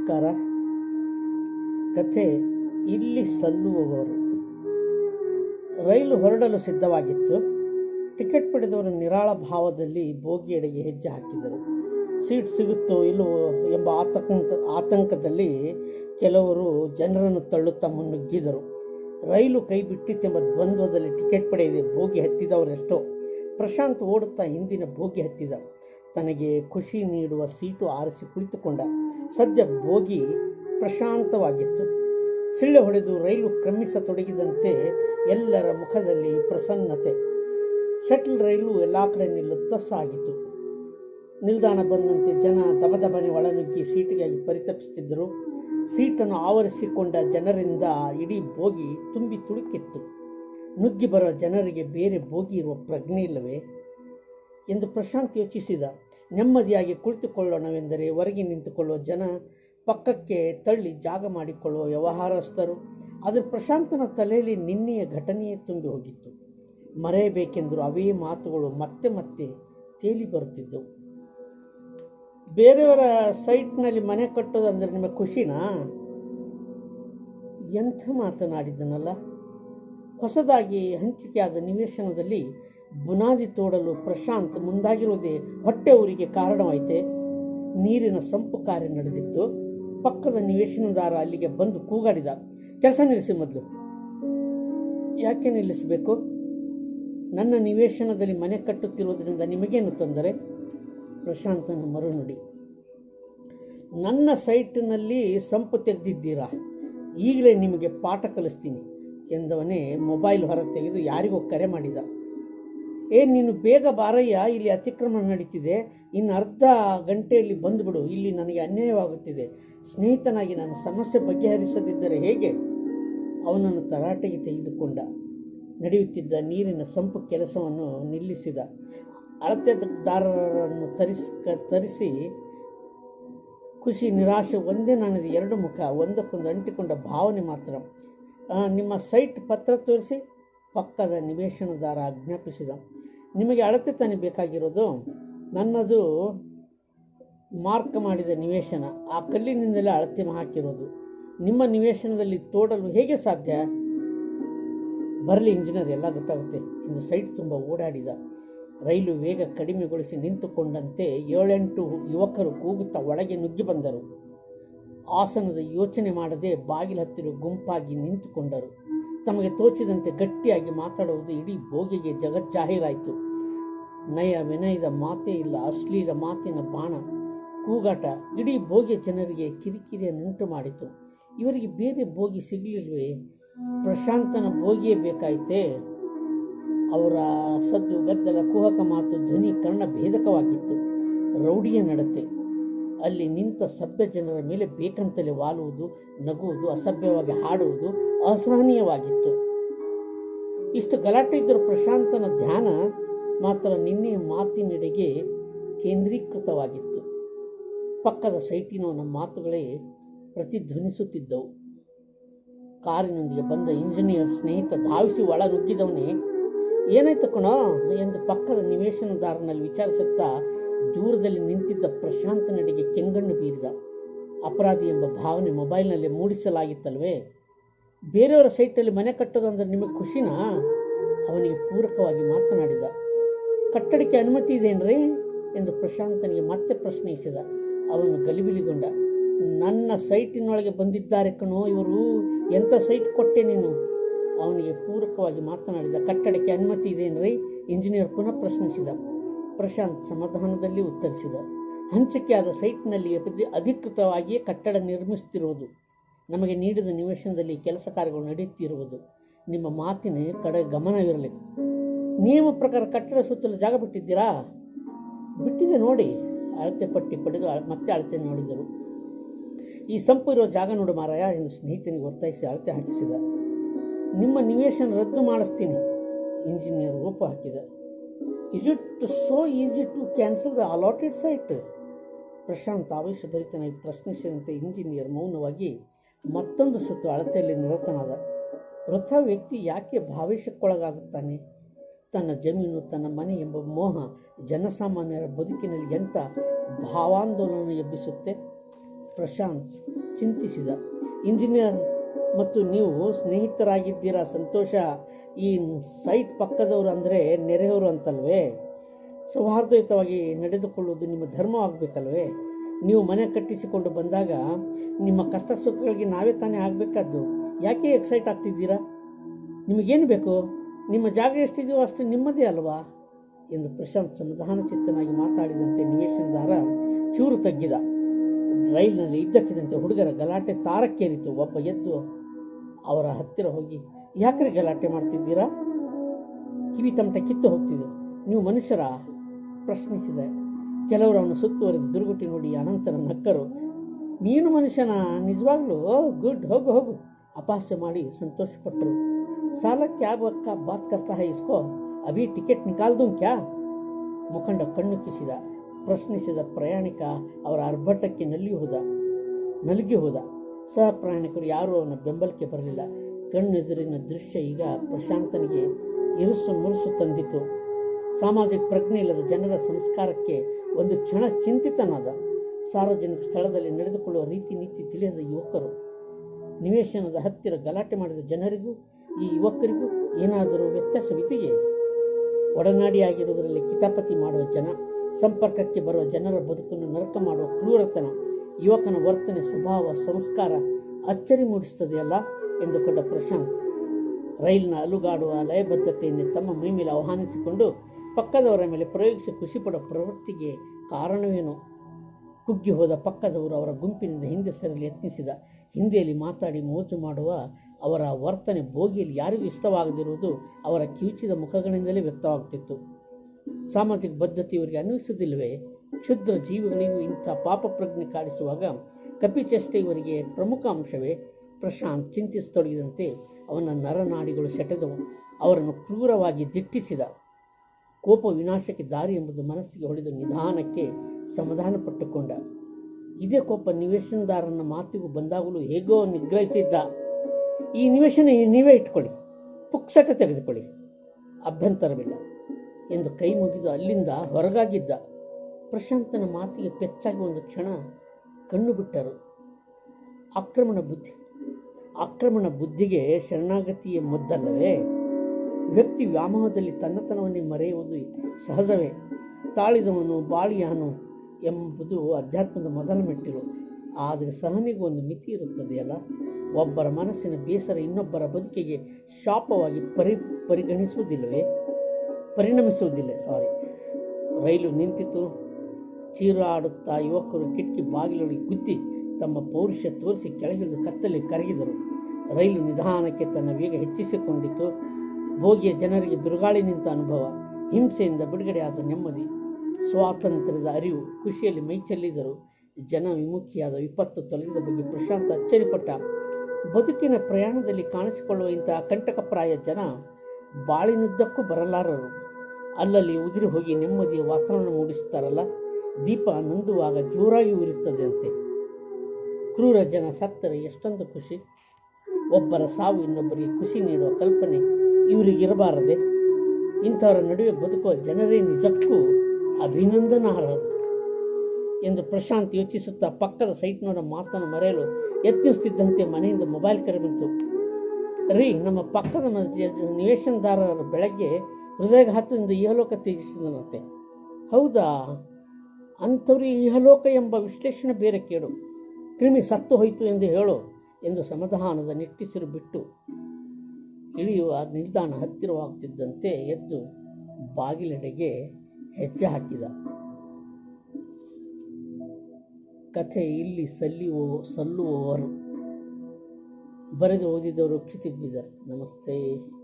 ನಮಸ್ಕಾರ ಕಥೆ ಇಲ್ಲಿ ಸಲ್ಲುವವರು ರೈಲು ಹೊರಡಲು ಸಿದ್ಧವಾಗಿತ್ತು ಟಿಕೆಟ್ ಪಡೆದವರು ನಿರಾಳ ಭಾವದಲ್ಲಿ ಬೋಗಿಯೆಡೆಗೆ ಹೆಜ್ಜೆ ಹಾಕಿದರು ಸೀಟ್ ಸಿಗುತ್ತೋ ಇಲ್ಲವೋ ಎಂಬ ಆತಂಕ ಆತಂಕದಲ್ಲಿ ಕೆಲವರು ಜನರನ್ನು ತಳ್ಳುತ್ತಾ ಮುನ್ನುಗ್ಗಿದರು ರೈಲು ಕೈ ಬಿಟ್ಟಿತ್ತೆಂಬ ದ್ವಂದ್ವದಲ್ಲಿ ಟಿಕೆಟ್ ಪಡೆಯದೆ ಬೋಗಿ ಹತ್ತಿದವರೆಷ್ಟೋ ಪ್ರಶಾಂತ್ ಓಡುತ್ತಾ ಹಿಂದಿನ ಬೋಗಿ ಹತ್ತಿದ ತನಗೆ ಖುಷಿ ನೀಡುವ ಸೀಟು ಆರಿಸಿ ಕುಳಿತುಕೊಂಡ ಸದ್ಯ ಬೋಗಿ ಪ್ರಶಾಂತವಾಗಿತ್ತು ಸಿಳ್ಳೆ ಹೊಡೆದು ರೈಲು ಕ್ರಮಿಸತೊಡಗಿದಂತೆ ಎಲ್ಲರ ಮುಖದಲ್ಲಿ ಪ್ರಸನ್ನತೆ ಶಟಲ್ ರೈಲು ಎಲ್ಲ ಕಡೆ ನಿಲ್ಲುತ್ತಾ ಸಾಗಿತು ನಿಲ್ದಾಣ ಬಂದಂತೆ ಜನ ದಬದಬನೆ ಒಳನುಗ್ಗಿ ಸೀಟಿಗಾಗಿ ಪರಿತಪಿಸುತ್ತಿದ್ದರು ಸೀಟನ್ನು ಆವರಿಸಿಕೊಂಡ ಜನರಿಂದ ಇಡೀ ಬೋಗಿ ತುಂಬಿ ತುಳುಕಿತ್ತು ನುಗ್ಗಿ ಬರುವ ಜನರಿಗೆ ಬೇರೆ ಬೋಗಿ ಇರುವ ಪ್ರಜ್ಞೆ ಇಲ್ಲವೇ ಎಂದು ಪ್ರಶಾಂತ್ ಯೋಚಿಸಿದ ನೆಮ್ಮದಿಯಾಗಿ ಕುಳಿತುಕೊಳ್ಳೋಣವೆಂದರೆ ಹೊರಗೆ ನಿಂತುಕೊಳ್ಳುವ ಜನ ಪಕ್ಕಕ್ಕೆ ತಳ್ಳಿ ಜಾಗ ಮಾಡಿಕೊಳ್ಳುವ ವ್ಯವಹಾರಸ್ಥರು ಆದರೆ ಪ್ರಶಾಂತನ ತಲೆಯಲ್ಲಿ ನಿನ್ನೆಯ ಘಟನೆಯೇ ತುಂಬಿ ಹೋಗಿತ್ತು ಮರೆಯಬೇಕೆಂದರೂ ಅವೇ ಮಾತುಗಳು ಮತ್ತೆ ಮತ್ತೆ ತೇಲಿ ಬರುತ್ತಿದ್ದವು ಬೇರೆಯವರ ಸೈಟ್ನಲ್ಲಿ ಮನೆ ಕಟ್ಟೋದು ಅಂದರೆ ನಿಮಗೆ ಖುಷಿನಾ ಎಂಥ ಮಾತನಾಡಿದ್ದನಲ್ಲ ಹೊಸದಾಗಿ ಹಂಚಿಕೆಯಾದ ನಿವೇಶನದಲ್ಲಿ ಬುನಾದಿ ತೋಡಲು ಪ್ರಶಾಂತ್ ಮುಂದಾಗಿರುವುದೇ ಹೊಟ್ಟೆ ಊರಿಗೆ ಕಾರಣವಾಯಿತೆ ನೀರಿನ ಸಂಪು ಕಾರ್ಯ ನಡೆದಿತ್ತು ಪಕ್ಕದ ನಿವೇಶನದಾರ ಅಲ್ಲಿಗೆ ಬಂದು ಕೂಗಾಡಿದ ಕೆಲಸ ನಿಲ್ಲಿಸಿ ಮೊದಲು ಯಾಕೆ ನಿಲ್ಲಿಸಬೇಕು ನನ್ನ ನಿವೇಶನದಲ್ಲಿ ಮನೆ ಕಟ್ಟುತ್ತಿರುವುದರಿಂದ ನಿಮಗೇನು ತೊಂದರೆ ಪ್ರಶಾಂತನ ಮರುನುಡಿ ನನ್ನ ಸೈಟ್ನಲ್ಲಿ ಸಂಪು ತೆಗೆದಿದ್ದೀರಾ ಈಗಲೇ ನಿಮಗೆ ಪಾಠ ಕಲಿಸ್ತೀನಿ ಎಂದವನೇ ಮೊಬೈಲ್ ಹೊರ ತೆಗೆದು ಯಾರಿಗೋ ಕರೆ ಮಾಡಿದ ಏ ನೀನು ಬೇಗ ಬಾರಯ್ಯ ಇಲ್ಲಿ ಅತಿಕ್ರಮಣ ನಡೀತಿದೆ ಇನ್ನು ಅರ್ಧ ಗಂಟೆಯಲ್ಲಿ ಬಂದುಬಿಡು ಇಲ್ಲಿ ನನಗೆ ಅನ್ಯಾಯವಾಗುತ್ತಿದೆ ಸ್ನೇಹಿತನಾಗಿ ನನ್ನ ಸಮಸ್ಯೆ ಬಗೆಹರಿಸದಿದ್ದರೆ ಹೇಗೆ ಅವನನ್ನು ತರಾಟೆಗೆ ತೆಗೆದುಕೊಂಡ ನಡೆಯುತ್ತಿದ್ದ ನೀರಿನ ಸಂಪು ಕೆಲಸವನ್ನು ನಿಲ್ಲಿಸಿದ ಅಳತೆದಾರರನ್ನು ತರಿಸಿ ಕ ತರಿಸಿ ಖುಷಿ ನಿರಾಶೆ ಒಂದೇ ನಾಣ್ಯದ ಎರಡು ಮುಖ ಒಂದಕ್ಕೊಂದು ಅಂಟಿಕೊಂಡ ಭಾವನೆ ಮಾತ್ರ ನಿಮ್ಮ ಸೈಟ್ ಪತ್ರ ತೋರಿಸಿ ಪಕ್ಕದ ನಿವೇಶನದಾರ ಆಜ್ಞಾಪಿಸಿದ ನಿಮಗೆ ಅಳತೆ ತಾನೇ ಬೇಕಾಗಿರೋದು ನನ್ನದು ಮಾರ್ಕ್ ಮಾಡಿದ ನಿವೇಶನ ಆ ಕಲ್ಲಿನಿಂದಲೇ ಅಳತೆ ಹಾಕಿರೋದು ನಿಮ್ಮ ನಿವೇಶನದಲ್ಲಿ ತೋಡಲು ಹೇಗೆ ಸಾಧ್ಯ ಬರಲಿ ಇಂಜಿನಿಯರ್ ಎಲ್ಲ ಗೊತ್ತಾಗುತ್ತೆ ಎಂದು ಸೈಟ್ ತುಂಬ ಓಡಾಡಿದ ರೈಲು ವೇಗ ಕಡಿಮೆಗೊಳಿಸಿ ನಿಂತುಕೊಂಡಂತೆ ಏಳೆಂಟು ಯುವಕರು ಕೂಗುತ್ತಾ ಒಳಗೆ ನುಗ್ಗಿ ಬಂದರು ಆಸನದ ಯೋಚನೆ ಮಾಡದೆ ಬಾಗಿಲ ಹತ್ತಿರ ಗುಂಪಾಗಿ ನಿಂತುಕೊಂಡರು ತಮಗೆ ತೋಚಿದಂತೆ ಗಟ್ಟಿಯಾಗಿ ಮಾತಾಡುವುದು ಇಡೀ ಬೋಗಿಗೆ ಜಗಜ್ಜಾಹೀರಾಯಿತು ನಯ ವಿನಯದ ಮಾತೇ ಇಲ್ಲ ಅಶ್ಲೀಲ ಮಾತಿನ ಬಾಣ ಕೂಗಾಟ ಇಡೀ ಬೋಗಿಯ ಜನರಿಗೆ ಕಿರಿಕಿರಿಯನ್ನುಂಟು ಮಾಡಿತು ಇವರಿಗೆ ಬೇರೆ ಬೋಗಿ ಸಿಗಲಿಲ್ವೇ ಪ್ರಶಾಂತನ ಬೋಗಿಯೇ ಬೇಕಾಯಿತೆ ಅವರ ಸದ್ದು ಗದ್ದಲ ಕುಹಕ ಮಾತು ಧ್ವನಿ ಕರ್ಣ ಭೇದಕವಾಗಿತ್ತು ರೌಡಿಯ ನಡತೆ ಅಲ್ಲಿ ನಿಂತ ಸಭ್ಯ ಜನರ ಮೇಲೆ ಬೇಕಂತಲೇ ವಾಲುವುದು ನಗುವುದು ಅಸಭ್ಯವಾಗಿ ಹಾಡುವುದು ಅಸಹನೀಯವಾಗಿತ್ತು ಇಷ್ಟು ಗಲಾಟೆ ಇದ್ದರೂ ಪ್ರಶಾಂತನ ಧ್ಯಾನ ಮಾತ್ರ ನಿನ್ನೆ ಮಾತಿನೆಡೆಗೆ ಕೇಂದ್ರೀಕೃತವಾಗಿತ್ತು ಪಕ್ಕದ ಸೈಟಿನವನ ಮಾತುಗಳೇ ಪ್ರತಿಧ್ವನಿಸುತ್ತಿದ್ದವು ಕಾರಿನೊಂದಿಗೆ ಬಂದ ಇಂಜಿನಿಯರ್ ಸ್ನೇಹಿತ ಧಾವಿಸಿ ಒಳ ನುಗ್ಗಿದವನೇ ಏನಾಯ್ತು ಕಣೋ ಎಂದು ಪಕ್ಕದ ನಿವೇಶನದಾರನಲ್ಲಿ ವಿಚಾರಿಸುತ್ತಾ ದೂರದಲ್ಲಿ ನಿಂತಿದ್ದ ಪ್ರಶಾಂತನಡೆಗೆ ಕೆಂಗಣ್ಣು ಬೀರಿದ ಅಪರಾಧಿ ಎಂಬ ಭಾವನೆ ಮೂಡಿಸಲಾಗಿತ್ತಲ್ವೇ ಮೂಡಿಸಲಾಗಿತ್ತಲ್ವೇ ಬೇರೆಯವರ ಸೈಟಲ್ಲಿ ಮನೆ ಕಟ್ಟೋದು ಅಂದರೆ ನಿಮಗೆ ಖುಷಿನಾ ಅವನಿಗೆ ಪೂರಕವಾಗಿ ಮಾತನಾಡಿದ ಕಟ್ಟಡಕ್ಕೆ ಅನುಮತಿ ಇದೆಯೇನ್ರಿ ಎಂದು ಪ್ರಶಾಂತನಿಗೆ ಮತ್ತೆ ಪ್ರಶ್ನಿಸಿದ ಅವನು ಗಲಿಬಿಲಿಗೊಂಡ ನನ್ನ ಸೈಟಿನೊಳಗೆ ಬಂದಿದ್ದಾರೆ ಕಣೋ ಇವರು ಎಂಥ ಸೈಟ್ ಕೊಟ್ಟೆ ನೀನು ಅವನಿಗೆ ಪೂರಕವಾಗಿ ಮಾತನಾಡಿದ ಕಟ್ಟಡಕ್ಕೆ ಅನುಮತಿ ಇದೆಯೇನ್ರಿ ಇಂಜಿನಿಯರ್ ಪುನಃ ಪ್ರಶ್ನಿಸಿದ ಪ್ರಶಾಂತ್ ಸಮಾಧಾನದಲ್ಲಿ ಉತ್ತರಿಸಿದ ಹಂಚಿಕೆಯಾದ ಸೈಟ್ನಲ್ಲಿ ಅಧಿಕೃತವಾಗಿಯೇ ಕಟ್ಟಡ ನಿರ್ಮಿಸುತ್ತಿರುವುದು ನಮಗೆ ನೀಡಿದ ನಿವೇಶನದಲ್ಲಿ ಕೆಲಸ ಕಾರ್ಯಗಳು ನಡೆಯುತ್ತಿರುವುದು ನಿಮ್ಮ ಮಾತಿನ ಕಡೆ ಗಮನವಿರಲಿ ನಿಯಮ ಪ್ರಕಾರ ಕಟ್ಟಡ ಸುತ್ತಲೂ ಜಾಗ ಬಿಟ್ಟಿದ್ದೀರಾ ಬಿಟ್ಟಿದೆ ನೋಡಿ ಅಳತೆ ಪಟ್ಟಿ ಪಡೆದು ಮತ್ತೆ ಅಳತೆ ನೋಡಿದರು ಈ ಸಂಪು ಇರೋ ಜಾಗ ನೋಡು ಮಾರಾಯ ಎಂದು ಸ್ನೇಹಿತನಿಗೆ ಒತ್ತಾಯಿಸಿ ಅಳತೆ ಹಾಕಿಸಿದ ನಿಮ್ಮ ನಿವೇಶನ ರದ್ದು ಮಾಡಿಸ್ತೀನಿ ಇಂಜಿನಿಯರ್ ರೂಪ ಹಾಕಿದ is it so easy to cancel the allotted site Prashant ಆವೇಶಭರಿತನಾಗಿ ಪ್ರಶ್ನಿಸಿದಂತೆ ಇಂಜಿನಿಯರ್ ಮೌನವಾಗಿ ಮತ್ತೊಂದು ಸುತ್ತು ಅಳತೆಯಲ್ಲಿ ನಿರತನಾದ ವೃಥ ವ್ಯಕ್ತಿ ಯಾಕೆ ಭಾವೇಶಕ್ಕೊಳಗಾಗುತ್ತಾನೆ ತನ್ನ ಜಮೀನು ತನ್ನ ಮನೆ ಎಂಬ ಮೋಹ ಜನಸಾಮಾನ್ಯರ ಬದುಕಿನಲ್ಲಿ ಎಂಥ ಭಾವಾಂದೋಲನ ಎಬ್ಬಿಸುತ್ತೆ ಪ್ರಶಾಂತ್ ಚಿಂತಿಸಿದ ಇಂಜಿನಿಯರ್ ಮತ್ತು ನೀವು ಸ್ನೇಹಿತರಾಗಿದ್ದೀರಾ ಸಂತೋಷ ಈ ಸೈಟ್ ಪಕ್ಕದವರು ಅಂದರೆ ನೆರೆಯವರು ಅಂತಲ್ವೇ ಸೌಹಾರ್ದಯುತವಾಗಿ ನಡೆದುಕೊಳ್ಳುವುದು ನಿಮ್ಮ ಧರ್ಮವಾಗಬೇಕಲ್ವೇ ನೀವು ಮನೆ ಕಟ್ಟಿಸಿಕೊಂಡು ಬಂದಾಗ ನಿಮ್ಮ ಕಷ್ಟ ಸುಖಗಳಿಗೆ ನಾವೇ ತಾನೇ ಆಗಬೇಕಾದ್ದು ಯಾಕೆ ಎಕ್ಸೈಟ್ ಆಗ್ತಿದ್ದೀರಾ ನಿಮಗೇನು ಬೇಕು ನಿಮ್ಮ ಜಾಗ ಎಷ್ಟಿದೆಯೋ ಅಷ್ಟು ನಿಮ್ಮದೇ ಅಲ್ವಾ ಎಂದು ಪ್ರಶಾಂತ್ ಸಮಾಧಾನ ಚಿತ್ತನಾಗಿ ಮಾತಾಡಿದಂತೆ ನಿವೇಶನದಾರ ಚೂರು ತಗ್ಗಿದ ರೈಲಿನಲ್ಲಿ ಇದ್ದಕ್ಕಿದ್ದಂತೆ ಹುಡುಗರ ಗಲಾಟೆ ತಾರಕ್ಕೇರಿತು ಒಬ್ಬ ಎದ್ದು ಅವರ ಹತ್ತಿರ ಹೋಗಿ ಯಾಕ್ರೆ ಗಲಾಟೆ ಮಾಡ್ತಿದ್ದೀರಾ ಕಿವಿ ತಮಟ ಕಿತ್ತು ಹೋಗ್ತಿದೆ ನೀವು ಮನುಷ್ಯರ ಪ್ರಶ್ನಿಸಿದೆ ಕೆಲವರು ಅವನು ಸುತ್ತುವರೆದು ದುರ್ಗುಟ್ಟಿ ನೋಡಿ ಅನಂತರ ನಕ್ಕರು ನೀನು ಮನುಷ್ಯನ ನಿಜವಾಗ್ಲೂ ಗುಡ್ ಹೋಗು ಹೋಗು ಅಪಹಾಸ್ಯ ಮಾಡಿ ಸಂತೋಷಪಟ್ಟರು ಸಾಲ ಕ್ಯಾಬ್ ಅಕ್ಕ ಬಾತ್ ಕರ್ತಾ ಹೈ ಇಸ್ಕೋ ಅಭಿ ಟಿಕೆಟ್ ನಿಕಾಲ್ ದೂಂ ಕ್ಯಾ ಮುಖಂಡ ಕಣ್ಣು ಕಿಸಿದ ಪ್ರಶ್ನಿಸಿದ ಪ್ರಯಾಣಿಕ ಅವರ ಅರ್ಭಟಕ್ಕೆ ನಲಿ ಹೋದ ನಲುಗಿ ಹೋದ ಸಹ ಪ್ರಯಾಣಿಕರು ಯಾರೂ ಅವನ ಬೆಂಬಲಕ್ಕೆ ಬರಲಿಲ್ಲ ಕಣ್ಣೆದುರಿನ ದೃಶ್ಯ ಈಗ ಪ್ರಶಾಂತನಿಗೆ ಇರುಸು ಮುರುಸು ತಂದಿತು ಸಾಮಾಜಿಕ ಪ್ರಜ್ಞೆ ಇಲ್ಲದ ಜನರ ಸಂಸ್ಕಾರಕ್ಕೆ ಒಂದು ಕ್ಷಣ ಚಿಂತಿತನಾದ ಸಾರ್ವಜನಿಕ ಸ್ಥಳದಲ್ಲಿ ನಡೆದುಕೊಳ್ಳುವ ರೀತಿ ನೀತಿ ತಿಳಿಯದ ಯುವಕರು ನಿವೇಶನದ ಹತ್ತಿರ ಗಲಾಟೆ ಮಾಡಿದ ಜನರಿಗೂ ಈ ಯುವಕರಿಗೂ ಏನಾದರೂ ವ್ಯತ್ಯಾಸವಿದೆಯೇ ಒಡನಾಡಿಯಾಗಿರುವುದರಲ್ಲಿ ಕಿತಾಪತಿ ಮಾಡುವ ಜನ ಸಂಪರ್ಕಕ್ಕೆ ಬರುವ ಜನರ ಬದುಕನ್ನು ನರಕ ಮಾಡುವ ಕ್ರೂರತನ ಯುವಕನ ವರ್ತನೆ ಸ್ವಭಾವ ಸಂಸ್ಕಾರ ಅಚ್ಚರಿ ಮೂಡಿಸುತ್ತದೆಯಲ್ಲ ಎಂದುಕೊಂಡ ಪ್ರಶಾಂತ್ ರೈಲಿನ ಅಲುಗಾಡುವ ಲಯಬದ್ಧತೆಯನ್ನು ತಮ್ಮ ಮೈ ಮೇಲೆ ಆಹ್ವಾನಿಸಿಕೊಂಡು ಪಕ್ಕದವರ ಮೇಲೆ ಪ್ರಯೋಗಿಸಿ ಖುಷಿಪಡುವ ಪ್ರವೃತ್ತಿಗೆ ಕಾರಣವೇನು ಕುಗ್ಗಿ ಹೋದ ಪಕ್ಕದವರು ಅವರ ಗುಂಪಿನಿಂದ ಹಿಂದೆ ಸರಲು ಯತ್ನಿಸಿದ ಹಿಂದಿಯಲ್ಲಿ ಮಾತಾಡಿ ಮೋಜು ಮಾಡುವ ಅವರ ವರ್ತನೆ ಬೋಗಿಯಲ್ಲಿ ಯಾರಿಗೂ ಇಷ್ಟವಾಗದಿರುವುದು ಅವರ ಕಿವುಚಿದ ಮುಖಗಳಿಂದಲೇ ವ್ಯಕ್ತವಾಗುತ್ತಿತ್ತು ಸಾಮಾಜಿಕ ಬದ್ಧತೆ ಇವರಿಗೆ ಅನ್ವಯಿಸುವುದಿಲ್ಲವೇ ಕ್ಷುದ್ರ ಜೀವಿಗಳಿಗೂ ಇಂಥ ಪಾಪ ಪ್ರಜ್ಞೆ ಕಾಡಿಸುವಾಗ ಕಪಿಚೇಷ್ಟೆ ಇವರಿಗೆ ಪ್ರಮುಖ ಅಂಶವೇ ಪ್ರಶಾಂತ್ ಚಿಂತಿಸತೊಡಗಿದಂತೆ ಅವನ ನರನಾಡಿಗಳು ಸೆಟೆದವು ಅವರನ್ನು ಕ್ರೂರವಾಗಿ ದಿಟ್ಟಿಸಿದ ಕೋಪ ವಿನಾಶಕ್ಕೆ ದಾರಿ ಎಂಬುದು ಮನಸ್ಸಿಗೆ ಹೊಡೆದು ನಿಧಾನಕ್ಕೆ ಸಮಾಧಾನ ಪಟ್ಟುಕೊಂಡ ಇದೇ ಕೋಪ ನಿವೇಶನದಾರನ ಮಾತಿಗೂ ಬಂದಾಗಲೂ ಹೇಗೋ ನಿಗ್ರಹಿಸಿದ್ದ ಈ ನಿವೇಶನ ನೀವೇ ಇಟ್ಕೊಳ್ಳಿ ಪುಕ್ಸಟ ತೆಗೆದುಕೊಳ್ಳಿ ಅಭ್ಯಂತರವಿಲ್ಲ ಎಂದು ಕೈ ಮುಗಿದು ಅಲ್ಲಿಂದ ಹೊರಗಾಗಿದ್ದ ಪ್ರಶಾಂತನ ಮಾತಿಗೆ ಪೆಚ್ಚಾಗಿ ಒಂದು ಕ್ಷಣ ಕಣ್ಣು ಬಿಟ್ಟರು ಆಕ್ರಮಣ ಬುದ್ಧಿ ಆಕ್ರಮಣ ಬುದ್ಧಿಗೆ ಶರಣಾಗತಿಯ ಮದ್ದಲ್ಲವೇ ವ್ಯಕ್ತಿ ವ್ಯಾಮೋಹದಲ್ಲಿ ತನ್ನತನವನ್ನೇ ಮರೆಯುವುದು ಸಹಜವೇ ತಾಳಿದವನು ಬಾಳಿಯಾನು ಎಂಬುದು ಅಧ್ಯಾತ್ಮದ ಮೊದಲ ಮೆಟ್ಟಿಲು ಆದರೆ ಸಹನೆಗೂ ಒಂದು ಮಿತಿ ಇರುತ್ತದೆಯಲ್ಲ ಒಬ್ಬರ ಮನಸ್ಸಿನ ಬೇಸರ ಇನ್ನೊಬ್ಬರ ಬದುಕಿಗೆ ಶಾಪವಾಗಿ ಪರಿ ಪರಿಗಣಿಸುವುದಿಲ್ಲವೇ ಪರಿಣಮಿಸುವುದಿಲ್ಲ ಸಾರಿ ರೈಲು ನಿಂತಿತು ಚೀರಾಡುತ್ತಾ ಯುವಕರು ಕಿಟಕಿ ಬಾಗಿಲೊಳಗೆ ಗುದ್ದಿ ತಮ್ಮ ಪೌರುಷ ತೋರಿಸಿ ಕೆಳಗಿಳಿದು ಕತ್ತಲೆ ಕರಗಿದರು ರೈಲು ನಿಧಾನಕ್ಕೆ ತನ್ನ ವೇಗ ಹೆಚ್ಚಿಸಿಕೊಂಡಿತು ಭೋಗಿಯ ಜನರಿಗೆ ಬಿರುಗಾಳಿ ನಿಂತ ಅನುಭವ ಹಿಂಸೆಯಿಂದ ಬಿಡುಗಡೆಯಾದ ನೆಮ್ಮದಿ ಸ್ವಾತಂತ್ರ್ಯದ ಅರಿವು ಖುಷಿಯಲ್ಲಿ ಮೈ ಚೆಲ್ಲಿದರು ಜನ ವಿಮುಖಿಯಾದ ವಿಪತ್ತು ತೊಲಗಿದ ಬಗ್ಗೆ ಪ್ರಶಾಂತ ಅಚ್ಚರಿಪಟ್ಟ ಬದುಕಿನ ಪ್ರಯಾಣದಲ್ಲಿ ಕಾಣಿಸಿಕೊಳ್ಳುವ ಇಂತಹ ಕಂಟಕಪ್ರಾಯ ಜನ ಬಾಳಿನುದ್ದಕ್ಕೂ ಬರಲಾರರು ಅಲ್ಲಲ್ಲಿ ಉದುರಿ ಹೋಗಿ ನೆಮ್ಮದಿಯ ವಾತಾವರಣ ಮೂಡಿಸುತ್ತಾರಲ್ಲ ದೀಪ ನಂದುವಾಗ ಜೋರಾಗಿ ಉರಿಯುತ್ತದೆ ಅಂತೆ ಕ್ರೂರ ಜನ ಸತ್ತರೆ ಎಷ್ಟೊಂದು ಖುಷಿ ಒಬ್ಬರ ಸಾವು ಇನ್ನೊಬ್ಬರಿಗೆ ಖುಷಿ ನೀಡುವ ಕಲ್ಪನೆ ಇವರಿಗಿರಬಾರದೆ ಇಂಥವರ ನಡುವೆ ಬದುಕುವ ಜನರೇ ನಿಜಕ್ಕೂ ಅಭಿನಂದನಾರ್ಹರು ಎಂದು ಪ್ರಶಾಂತ್ ಯೋಚಿಸುತ್ತಾ ಪಕ್ಕದ ಸೈಟ್ನವರ ಮಾತನ್ನು ಮರೆಯಲು ಯತ್ನಿಸುತ್ತಿದ್ದಂತೆ ಮನೆಯಿಂದ ಮೊಬೈಲ್ ಕರೆ ಬಂತು ರೀ ನಮ್ಮ ಪಕ್ಕದ ಮ- ಜ- ಜ- ನಿವೇಶನದಾರರು ಬೆಳಗ್ಗೆ ಹೃದಯಘಾತದಿಂದ ಇಹಲೋಕ ತ್ಯಜಿಸಿದನಂತೆ ಹೌದಾ ಅಂಥವ್ರಿಗೆ ಇಹಲೋಕ ಎಂಬ ವಿಶ್ಲೇಷಣೆ ಬೇರೆ ಕೇಳು ಕ್ರಿಮಿ ಸತ್ತು ಹೋಯಿತು ಎಂದು ಹೇಳು ಎಂದು ಸಮಾಧಾನದ ನಿಟ್ಟಿಸಿರು ಬಿಟ್ಟು ಇಳಿಯುವ ನಿಲ್ದಾಣ ಹತ್ತಿರವಾಗುತ್ತಿದ್ದಂತೆ ಎದ್ದು ಬಾಗಿಲೆಡೆಗೆ ಹೆಜ್ಜೆ ಹಾಕಿದ ಕಥೆ ಇಲ್ಲಿ ಸಲ್ಲಿಯುವ ಸಲ್ಲುವವರು ಬರೆದು ಓದಿದವರು ಕ್ಷಿತಿಕ್ ಬೀದರ್ ನಮಸ್ತೆ